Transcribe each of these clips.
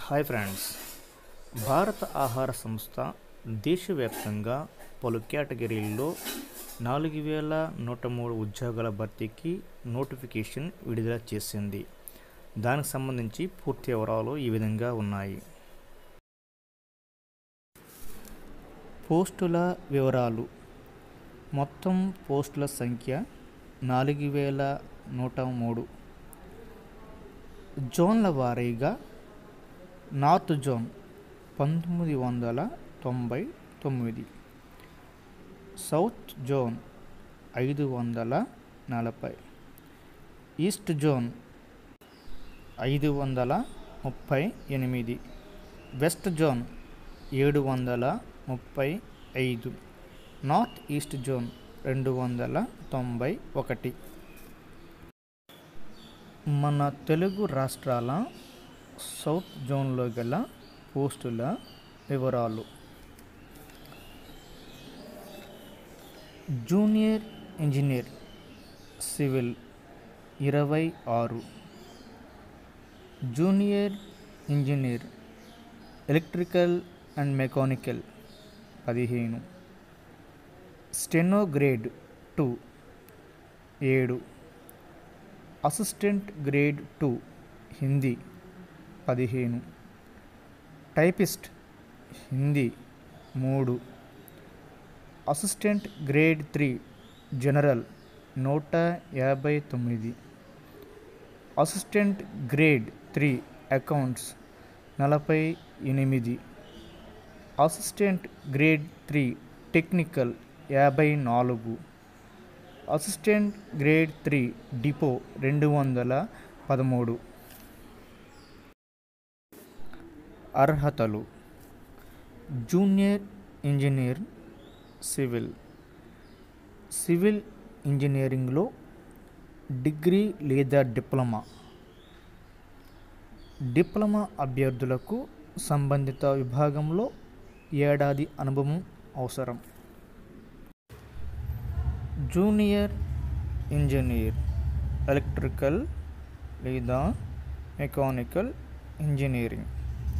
hi friends భారత ఆహార సంస్థ దేశవ్యాప్తంగా పలు కేటగిరీల్లో నాలుగు వేల నూట మూడు ఉద్యోగాల భర్తీకి నోటిఫికేషన్ విడుదల చేసింది దానికి సంబంధించి పూర్తి వివరాలు ఈ విధంగా ఉన్నాయి పోస్టుల వివరాలు మొత్తం పోస్టుల సంఖ్య నాలుగు వేల నూట మూడు జోన్ల వారీగా నార్త్ జోన్ పంతొమ్మిది వందల తొంభై తొమ్మిది సౌత్ జోన్ ఐదు వందల నలభై ఈస్ట్ జోన్ ఐదు వందల ముప్పై ఎనిమిది వెస్ట్ జోన్ ఏడు వందల ముప్పై ఐదు నార్త్ ఈస్ట్ జోన్ రెండు వందల తొంభై ఒకటి మన తెలుగు రాష్ట్రాల సౌత్ జోన్లో గల పోస్టుల వివరాలు జూనియర్ ఇంజనీర్ సివిల్ ఇరవై ఆరు junior engineer electrical and mechanical పదిహేను స్టెనో గ్రేడ్ టూ ఏడు అసిస్టెంట్ గ్రేడ్ టూ హిందీ పదిహేను టైపిస్ట్ హిందీ మూడు అసిస్టెంట్ గ్రేడ్ త్రీ జనరల్ నూట యాభై తొమ్మిది అసిస్టెంట్ గ్రేడ్ త్రీ అకౌంట్స్ నలభై ఎనిమిది అసిస్టెంట్ గ్రేడ్ త్రీ టెక్నికల్ యాభై నాలుగు అసిస్టెంట్ గ్రేడ్ త్రీ డిపో రెండు వందల పదమూడు అర్హతలు జూనియర్ ఇంజనీర్ సివిల్ సివిల్ ఇంజనీరింగ్లో డిగ్రీ లేదా డిప్లొమా డిప్లొమా అభ్యర్థులకు సంబంధిత విభాగంలో ఏడాది అనుభవం అవసరం జూనియర్ ఇంజనీర్ ఎలక్ట్రికల్ లేదా మెకానికల్ ఇంజనీరింగ్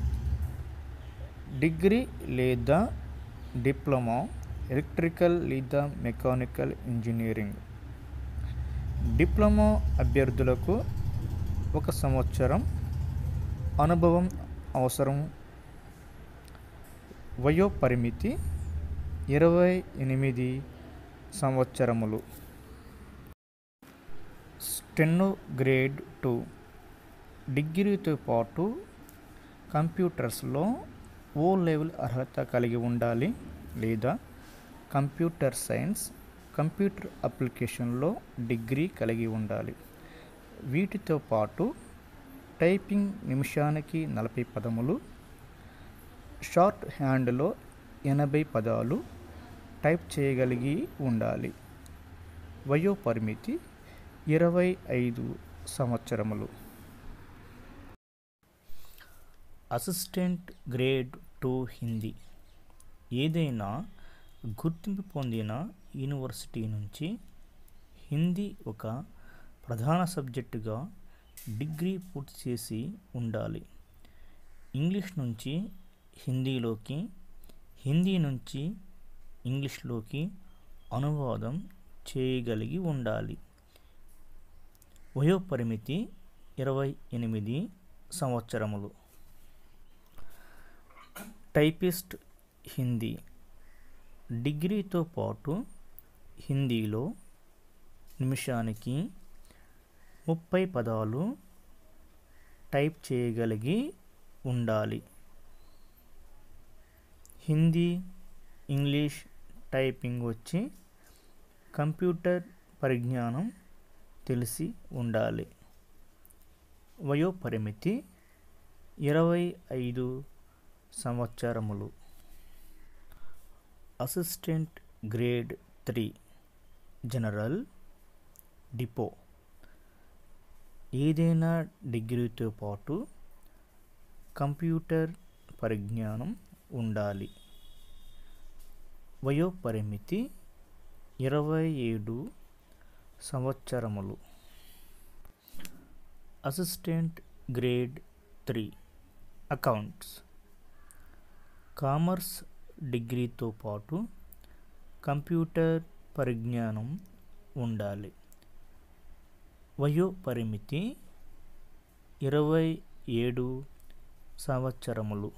డిగ్రీ లేదా డిప్లొమా ఎలక్ట్రికల్ లేదా మెకానికల్ ఇంజనీరింగ్ డిప్లొమా అభ్యర్థులకు ఒక సంవత్సరం అనుభవం అవసరం వయో పరిమితి ఇరవై ఎనిమిది సంవత్సరములు స్టెన్నో గ్రేడ్ టూ డిగ్రీతో పాటు కంప్యూటర్స్లో ఓ లెవెల్ అర్హత కలిగి ఉండాలి లేదా కంప్యూటర్ సైన్స్ కంప్యూటర్ అప్లికేషన్లో డిగ్రీ కలిగి ఉండాలి వీటితో పాటు టైపింగ్ నిమిషానికి నలభై పదములు షార్ట్ హ్యాండ్లో ఎనభై పదాలు టైప్ చేయగలిగి ఉండాలి వయో పరిమితి ఇరవై ఐదు సంవత్సరములు అసిస్టెంట్ గ్రేడ్ టూ హిందీ ఏదైనా గుర్తింపు పొందిన యూనివర్సిటీ నుంచి హిందీ ఒక ప్రధాన సబ్జెక్టుగా డిగ్రీ పూర్తి చేసి ఉండాలి ఇంగ్లీష్ నుంచి హిందీలోకి హిందీ నుంచి ఇంగ్లీష్లోకి అనువాదం చేయగలిగి ఉండాలి వయోపరిమితి ఇరవై ఎనిమిది సంవత్సరములు టైపిస్ట్ హిందీ డిగ్రీతో పాటు హిందీలో నిమిషానికి ముప్పై పదాలు టైప్ చేయగలిగి ఉండాలి హిందీ ఇంగ్లీష్ టైపింగ్ వచ్చి కంప్యూటర్ పరిజ్ఞానం తెలిసి ఉండాలి వయో పరిమితి ఇరవై ఐదు సంవత్సరములు assistant grade three general depot ఏదైనా డిగ్రీతో పాటు కంప్యూటర్ పరిజ్ఞానం ఉండాలి వయో పరిమితి ఇరవై ఏడు సంవత్సరములు assistant grade three accounts commerce డిగ్రీతో పాటు కంప్యూటర్ పరిజ్ఞానం ఉండాలి వయో పరిమితి ఇరవై ఏడు సంవత్సరములు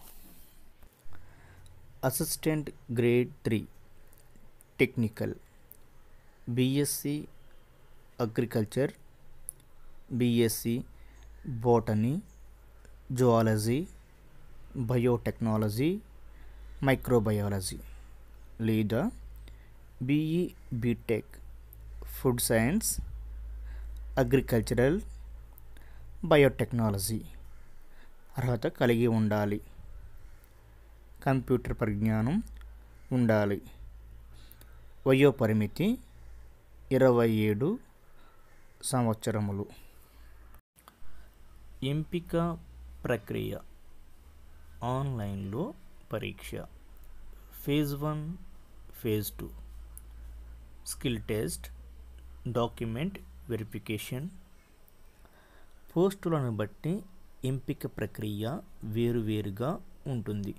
assistant grade three technical BSc agriculture BSc botany zoology biotechnology microbiology లేదా BE BTech food science agricultural biotechnology అర్హత కలిగి ఉండాలి కంప్యూటర్ పరిజ్ఞానం ఉండాలి వయో పరిమితి ఇరవై ఏడు సంవత్సరములు ఎంపిక ప్రక్రియ ఆన్లైన్లో పరీక్ష phase one phase two skill test document verification పోస్టులను బట్టి ఎంపిక ప్రక్రియ వేరువేరుగా ఉంటుంది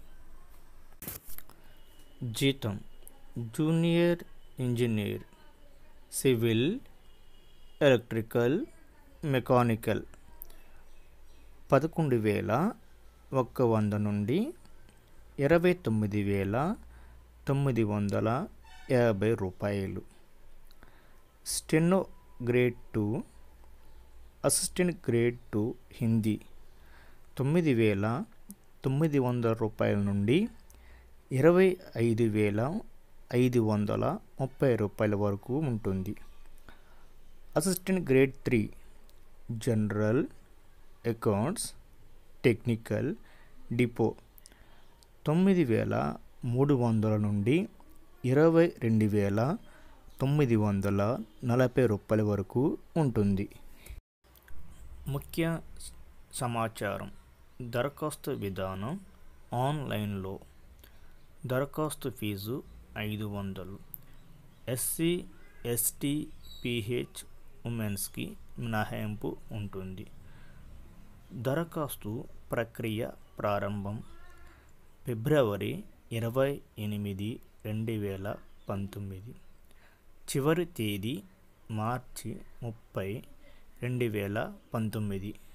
జీతం junior engineer civil electrical mechanical పదకొండు వేల ఒక్క వంద నుండి ఇరవై తొమ్మిది వేల తొమ్మిది వందల యాభై రూపాయలు steno grade two assistant grade two Hindi తొమ్మిది వేల తొమ్మిది వందల రూపాయల నుండి ఇరవై ఐదు వేల ఐదు వందల ముప్పై రూపాయల వరకు ఉంటుంది assistant grade three general accounts technical depot తొమ్మిది వేల మూడు వందల నుండి ఇరవై రెండు వేల తొమ్మిది వందల నలభై రూపాయల వరకు ఉంటుంది ముఖ్య సమాచారం దరఖాస్తు విధానం ఆన్లైన్లో దరఖాస్తు ఫీజు ఐదు వందలు ఎస్సీ ఎస్టీ పీహెచ్ ఉమెన్స్కి మినహాయింపు ఉంటుంది దరఖాస్తు ప్రక్రియ ప్రారంభం ఫిబ్రవరి ఇరవై ఎనిమిది రెండు వేల పంతొమ్మిది చివరి తేదీ మార్చి ముప్పై రెండు వేల పంతొమ్మిది